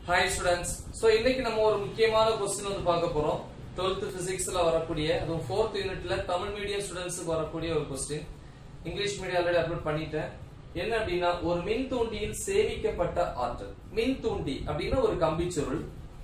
hi students so இன்னைக்கு நம்ம ஒரு முக்கியமான கொஸ்டின் வந்து பார்க்க போறோம் 12th பிசிக்ஸ்ல வரக்கூடிய அதுவும் 4th யூனிட்ல தமிழ் மீடியம் ஸ்டூடெண்ட்ஸ்க்கு வரக்கூடிய ஒரு question English medium already upload பண்ணிட்டேன் என்ன அப்படின்னா ஒரு மின் தூண்டியில் சேமிக்கப்பட்ட ஆற்றல் மின் தூண்டி அப்படின்னா ஒரு கம்பிச்சுருள்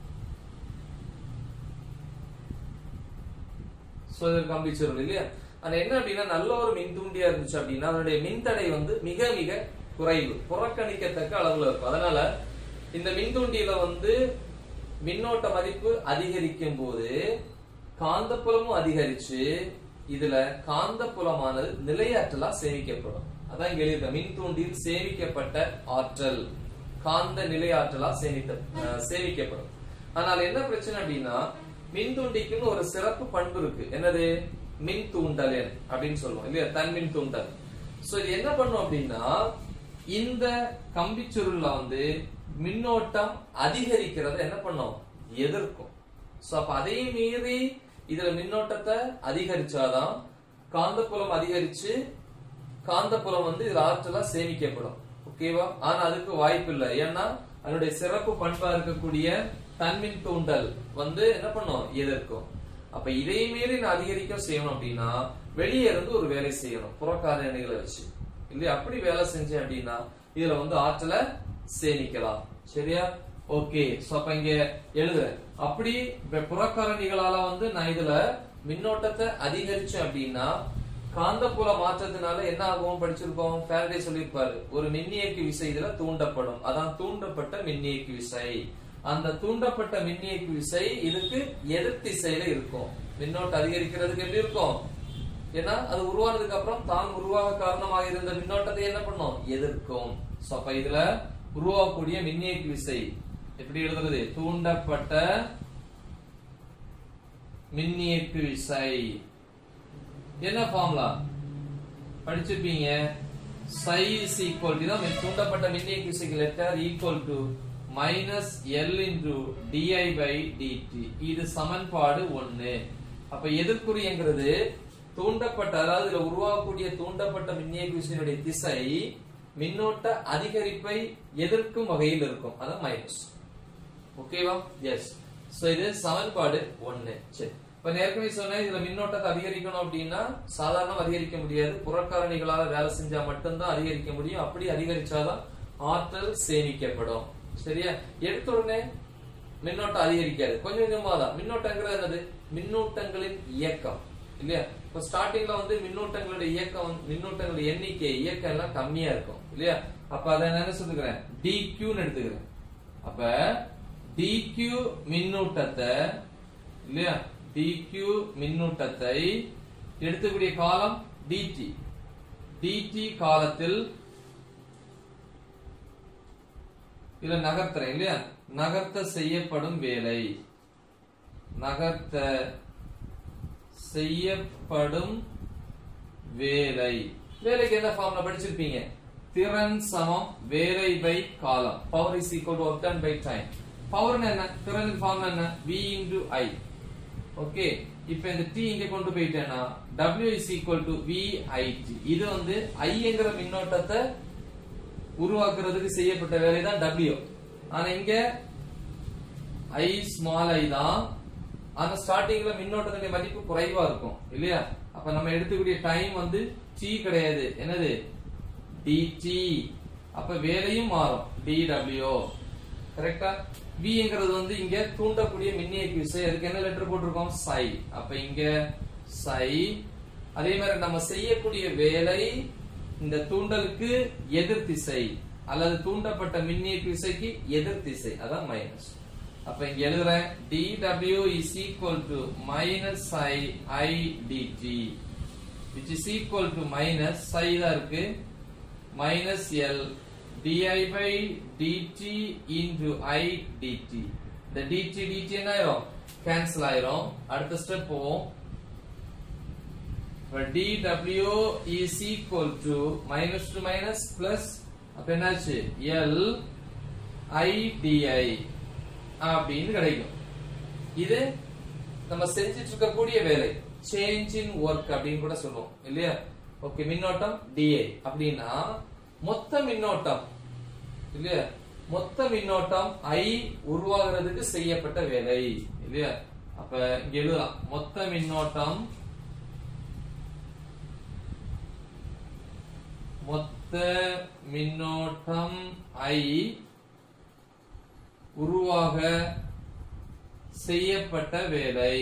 சோ இது கம்பிச்சுருள் இல்லையா அது என்ன அப்படின்னா நல்ல ஒரு மின் தூண்டியா இருந்துச்சு அப்படின்னா அதனுடைய மின்தடை வந்து மிக மிக குறைவு புறக்கணிக்கத்தக்க அளவுல இருக்கும் அதனால இந்த மின்தூண்டியில வந்து மின்னோட்ட மதிப்பு அதிகரிக்கும் போது காந்தப்புலமும் அதிகரிச்சு இதுல காந்தப்புலமானது நிலையாற்றலா சேமிக்கப்படும் அதான் இங்க எழுதியிருக்க மின்தூண்டியில் சேமிக்கப்பட்ட ஆற்றல் காந்த நிலையாற்றலா சேமித்த அஹ், சேமிக்கப்படும் ஆனால் என்ன பிரச்சனை அப்படின்னா மின்தூண்டிக்குன்னு ஒரு சிறப்பு பண்பு இருக்கு என்னது மின் தூண்டல் எண் அப்படின்னு சொல்லுவோம் இல்லையா தன்மின் தூண்டல் சோ இது என்ன பண்ணும் அப்படின்னா இந்த கம்பிச்சுருள்ல வந்து மின்னோட்டம் அதிகரிக்கிறத என்ன பண்ணும் எதிர்க்கும் சோ அப்ப அதையும் மீறி இதுல மின்னோட்டத்தை அதிகரிச்சாதான் காந்தப்புலம் அதிகரிச்சு காந்தப்புலம் வந்து இதுல ஆற்றலா சேமிக்கப்படும் ஓகேவா ஆனா அதுக்கு வாய்ப்பு இல்லை ஏன்னா அதனுடைய சிறப்பு பண்பா இருக்கக்கூடிய தன்மின் தூண்டல் வந்து என்ன பண்ணும் எதிர்க்கும் அப்ப இதை மீறி நான் அதிகரிக்க செய்யணும் அப்படின்னா வெளியே இருந்து ஒரு வேலை செய்யணும் புறக்காரணிகளை வச்சு இல்லையா அப்படி வேலை செஞ்சேன் அப்படின்னா இதுல வந்து ஆற்றலை சேமிக்கலாம் சரியா ஓகே சோ அப்ப இங்க எழுதுறேன் அப்படி இப்ப புறக்காரணிகளால வந்து நான் இதுல மின்னோட்டத்தை அதிகரிச்சேன் அப்படின்னா காந்தப்புல மாற்றத்தினால என்ன ஆகும் படிச்சிருக்கோம் ஃபேரடே சொல்லியிருப்பாரு ஒரு மின்னியக்கு விசை இதுல தூண்டப்படும் அதான் தூண்டப்பட்ட மின்னியக்கு விசை அந்த தூண்டப்பட்ட மின்னியக்கு விசை இதுக்கு எதிர் திசையில இருக்கும் மின்னோட்டம் அதிகரிக்கிறதுக்கு எப்படி இருக்கும் ஏன்னா அது உருவானதுக்கு அப்புறம் தான் உருவாக காரணமாக இருந்த மின்னோட்டத்தை என்ன பண்ணும் எதிர்க்கும் சோ அப்ப இதுல உருவாகக்கூடிய மின்னியக்கு விசை எப்படி எழுதுறது தூண்டப்பட்ட மின்னியக்கு விசை என்ன ஃபார்முலா படிச்சிருப்பீங்க psi is equal to தான் தூண்டப்பட்ட மின்னியக்கு விசைக்கு letter equal to minus L into DI by DT இது சமன்பாடு ஒண்ணு அப்ப எதிர்க்குறியங்கிறது தூண்டப்பட்ட அதாவது இதுல உருவாகக்கூடிய தூண்டப்பட்ட மின்னியக்கு விசையினுடைய திசை மின்னோட்ட அதிகரிப்பை எதிர்க்கும் வகையில் இருக்கும் அதான் மைனஸ் ஓகேவா எஸ் சோ இது சமன்பாடு ஒண்ணு சரி இப்ப நான் ஏற்கனவே சொன்னேன் இதுல மின்னோட்டத்தை அதிகரிக்கணும் அப்படின்னா சாதாரண அதிகரிக்க முடியாது புறக்காரணிகளால வேலை செஞ்சா மட்டும்தான் அதிகரிக்க முடியும் அப்படி அதிகரிச்சாதான் ஆற்றல் சேமிக்கப்படும் சரியா எடுத்த உடனே மின்னோட்டம் அதிகரிக்காது கொஞ்சம் கொஞ்சமா தான் மின்னோட்டங்கிறது என்னது மின்னூட்டங்களின் இயக்கம் இல்லையா இப்ப ஸ்டார்டிங்ல வந்து மின்னூட்டங்களுடைய இயக்கம் வந்து- மின்னூட்டங்களுடைய எண்ணிக்கை இயக்கம் எல்லாம் கம்மியா இருக்கும் இல்லையா அப்ப அதை நான் என்ன சொல்லுகிறேன் டிக்யூன்னு எடுத்துக்கிறேன் அப்ப dq மின்னூட்டத்தை இல்லையா dq மின்னூட்டத்தை எடுத்துக்கூடிய காலம் dt dt காலத்தில் இதுல நகர்த்துறேன் இல்லையா நகர்த்த செய்யப்படும் வேலை நகர்த்த செய்யப்படும் வேலை வேலைக்கு என்ன ஃபார்ம்ல படிச்சிருப்பீங்க திறன் சமம் வேலை பை காலம் power is equal to work done by time power என்ன திறனுக்கு ஃபார்ம் என்ன v இன்டு ஐ ஓகே இப்போ இந்த t இங்க கொண்டு போயிட்டேன்னா w is equal to v i t இது வந்து ஐங்கிற மின்னோட்டத்தை உருவாக்குறதுக்கு செய்யப்பட்ட வேலை தான் w ஆனா இங்க ஐ ஸ்மால் ஐ தான் ஆனா ஸ்டார்டிங்ல மின்னோட்டத்துடைய மதிப்பு குறைவா இருக்கும் இல்லையா அப்ப நம்ம எடுத்துக்கூடிய டைம் வந்து t கிடையாது என்னது dt அப்ப வேலையும் மாறும் dw கரெக்டா vங்கிறது வந்து இங்க தூண்டக்கூடிய மின்னியக்கு விசை அதுக்கு என்ன லெட்டர் போட்டிருக்கோம் psi அப்ப இங்க psi அதே மாதிரி நம்ம செய்யக்கூடிய வேலை இந்த தூண்டலுக்கு எதிர் திசை அல்லது தூண்டப்பட்ட மின்னியக்கு விசைக்கு எதிர் திசை அதான் மைனஸ் அப்ப இங்க எழுதுறேன் dw is equal to minus psi i dt which is equal to minus psi தான் இருக்கு minus l di by dt into i dt இந்த dt dt என்ன ஆயிரும் கேன்சல் ஆயிரும் அடுத்த ஸ்டெப் போவோம் இப்ப dw is equal to minus to minus plus அப்ப என்னாச்சு l i di அப்படின்னு கிடைக்கும் இது நம்ம செஞ்சிட்டு இருக்கக்கூடிய வேலை சேஞ்ச் இன் ஒர்க் அப்படின்னு கூட சொல்லுவோம் இல்லையா ஓகே மின்னோட்டம் டிஏ அப்படின்னா மொத்த மின்னோட்டம் இல்லையா மொத்த மின்னோட்டம் I உருவாகிறதுக்கு செய்யப்பட்ட வேலை இல்லையா அப்ப இங்க எழுதலாம் மொத்த மின்னோட்டம் மொத்த மின்னோட்டம் I உருவாக செய்யப்பட்ட வேலை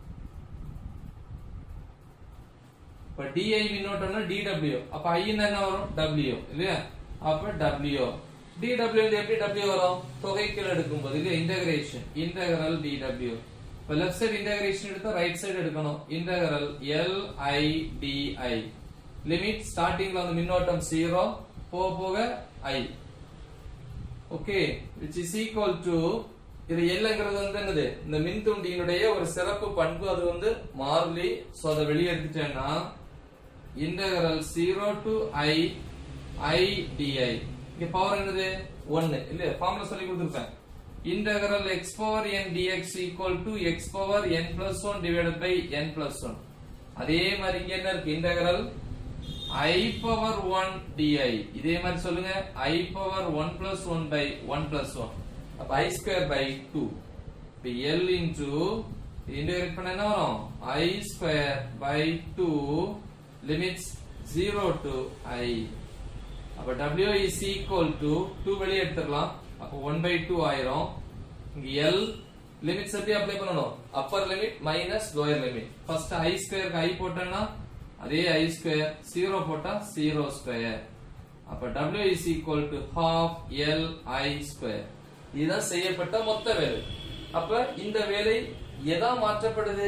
இப்ப டிஐ மின்னோட்டம்னா டிடபிள்யூ அப்ப ஐ என்ன வரும் டபிள்யூ இல்லையா அப்ப டபிள்யூ டிடபிள்யூ எப்படி டபிள்யூ வரும் தொகைக்கீழ் எடுக்கும்போது இல்லையா இன்டகிரேஷன் இன்டகரல் டிடபிள்யூ இப்ப லெஃப்ட் சைடு இன்டகிரேஷன் எடுத்தா ரைட் சைடு எடுக்கணும் integral L I DI limit ஸ்டார்டிங்ல வந்து மின்னோட்டம் ஜீரோ போக போக I okay which is equal to இது எல்ங்கிறது வந்து என்னது இந்த மின்துண்டியினுடைய ஒரு சிறப்பு பண்பு அது வந்து மாறிலி சோ அதை வெளியே எடுத்துட்டேன்னா integral zero to I I DI இங்க பவர் என்னது ஒன்னு இல்ல ஃபார்முலா சொல்லி கொடுத்துருப்பேன் integral X power N DX equal to X power N plus one divided by N plus one அதே மாதிரி இங்க என்ன இருக்கு integral i power one DI இதே மாதிரி சொல்லுங்க i power one plus one by one plus one அப்ப i square by two இப்ப எல் இன்டு இன்டகிரேட் பண்ண என்ன வரும் i square by two limits zero to I அப்ப w is equal to 2 வெளியே எடுத்துடலாம் அப்ப 1 by 2 ஆயிரும் இங்க l லிமிட்ஸ் எப்படி அப்ளை பண்ணணும் upper limit minus lower limit first i ஸ்கொயருக்கு i போட்டேன்னா அதே i ஸ்கொயர் 0 போட்டா 0 ஸ்கொயர் அப்ப w is equal to half l i square இதுதான் செய்யப்பட்ட மொத்த வேலை அப்ப இந்த வேலை எதா மாற்றப்படுது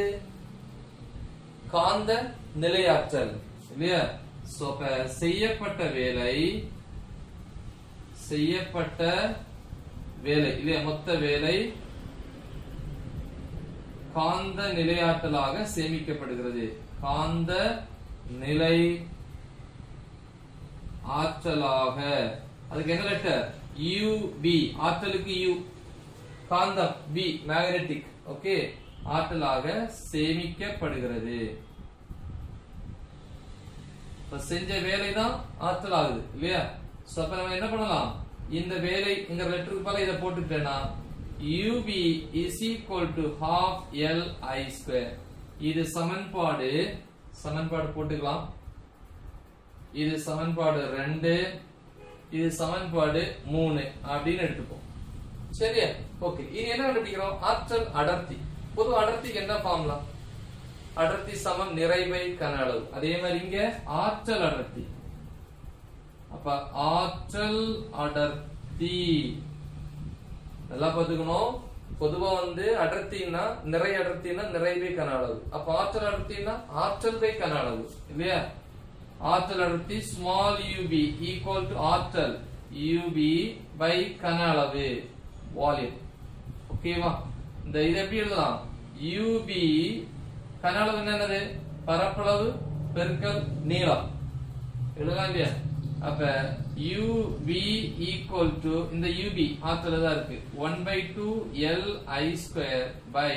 காந்த நிலையாற்றல் இல்லையா சோ அப்ப செய்யப்பட்ட வேலை செய்யப்பட்ட வேலை இல்லையா மொத்த வேலை காந்த நிலையாற்றலாக சேமிக்கப்படுகிறது காந்த நிலை ஆற்றலாக அதுக்கு என்ன லெட்டர் யூ பி ஆற்றலுக்கு யூ காந்தம் பி மேக்னெட்டிக் ஓகே ஆற்றலாக சேமிக்கப்படுகிறது இப்ப செஞ்ச வேலை தான் ஆற்றல் ஆகுது இல்லையா சோ அப்ப நம்ம என்ன பண்ணலாம் இந்த வேலை இந்த லெட்டருக்கு பதிலா இதை போட்டுட்டேன்னா UB is equal to half L I square இது சமன்பாடு சமன்பாடு போட்டுக்கலாம் இது சமன்பாடு ரெண்டு இது சமன்பாடு மூணு அப்படின்னு எடுத்துப்போம் சரியா ஓகே இது என்ன கண்டுபிடிக்கிறோம் ஆற்றல் அடர்த்தி பொது அடர்த்திக்கு என்ன ஃபார்முலா அடர்த்தி சமம் நிறைவை கன அளவு அதே மாதிரி இங்க ஆற்றல் அடர்த்தி அப்ப ஆற்றல் அடர்த்தி நல்லா பாத்துக்கணும் பொதுவா வந்து அடர்த்தின்னா நிறை அடர்த்தினா நிறைவே கன அளவு அப்ப ஆற்றல் அடர்த்தினா ஆற்றல் பை கன அளவு இல்லையா ஆற்றல் அடர்த்தி ஸ்மால் யூபி ஈக்குவல் டு ஆற்றல் யூபி பை கன அளவு வால்யூம் ஓகேவா இந்த இது எப்படி எழுதலாம் யூபி கன அளவு என்னது பரப்பளவு பெருக்கல் நீளம் எழுதலாம் இல்லையா அப்ப uv ஈக்குவல் டு இந்த ub ஆற்றல தான் இருக்கு 1 by two L I square by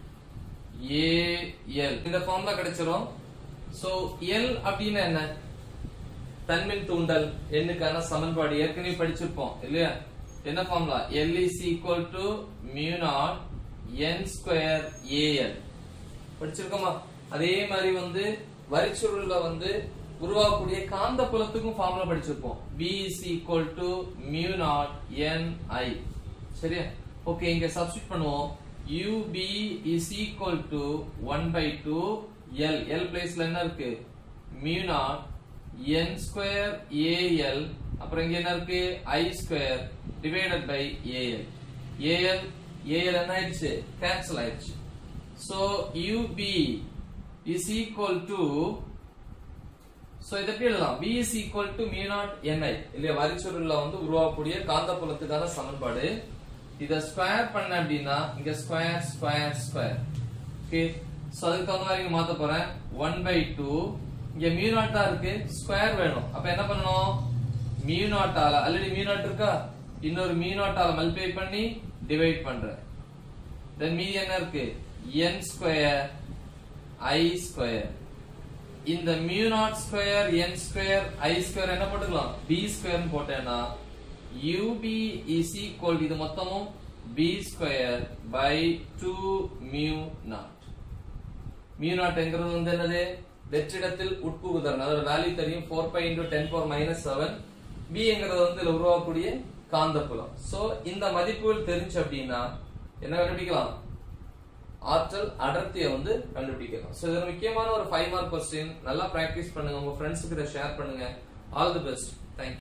A L இந்த ஃபார்ம்ல கிடைச்சிரும் சோ எல் அப்படின்னா என்ன தன்மின் தூண்டல் எண்ணுக்கான சமன்பாடு ஏற்கனவே படிச்சிருப்போம் இல்லையா என்ன formula L is equal to mu naught N square A L படிச்சிருக்கோமா அதே மாதிரி வந்து வரிச்சுருள்ல வந்து உருவாகக்கூடிய காந்த புலத்துக்கும் ஃபார்முலா படிச்சிருப்போம் B is equal to mu naught N I சரியா ஓகே இங்க சப்ஸ்டிட் பண்ணுவோம் UB is equal to 1 by 2 L L பிளேஸ்ல என்ன இருக்கு mu naught N square AL அப்புறம் இங்க என்ன இருக்கு I square divided by AL AL AL என்ன ஆயிடுச்சு கேன்சல் ஆயிடுச்சு so UB is equal to so இத எப்படி எழுதலாம் B is equal to mu naught Ni இல்லையா வரிச்சுருள்ல வந்து உருவாகக்கூடிய காந்தப்புலத்துக்கான சமன்பாடு இத ஸ்கொயர் பண்ண அப்படின்னா இங்க square square square okay so அதுக்கு தகுந்த மாதிரி இங்க மாத்த போறேன் 1 by 2 இங்க mu naught தான் இருக்கு ஸ்கொயர் வேணும் அப்ப என்ன பண்ணணும் mu naught ஆல ஆல்ரெடி mu naught இருக்கா இன்னொரு mu naught ஆல மல்டிப்ளை பண்ணி டிவைட் பண்றேன் தென் மீதி என்ன இருக்கு n ஸ்கொயர் i ஸ்கொயர் இந்த mu naught square N square I square என்ன போட்டுக்கலாம் பி ஸ்கொயர் போட்டேன்னா UB is equal இது மொத்தமும் B square by 2 mu naught mu naught என்கிறது வந்து என்னது வெற்றிடத்தில் உட்புகுதல் அதோட வேல்யூ தெரியும் 4 pi into 10 power minus 7 B என்கிறது வந்து இதுல உருவாக்கக்கூடிய காந்தப்புலம் சோ இந்த மதிப்புகள் தெரிஞ்சு அப்படின்னா என்ன கண்டுபிடிக்கலாம் ஆற்றல் அடர்த்தியை வந்து கண்டுபிடிக்கலாம் சோ இது ஒரு முக்கியமான ஒரு ஃபைவ் மார்க் கொஸ்டின் நல்லா பிராக்டிஸ் பண்ணுங்க உங்க ஃப்ரெண்ட்ஸுக்கு இதை ஷேர் பண்ணுங்க ஆல் தி பெஸ்ட் தேங்க்யூ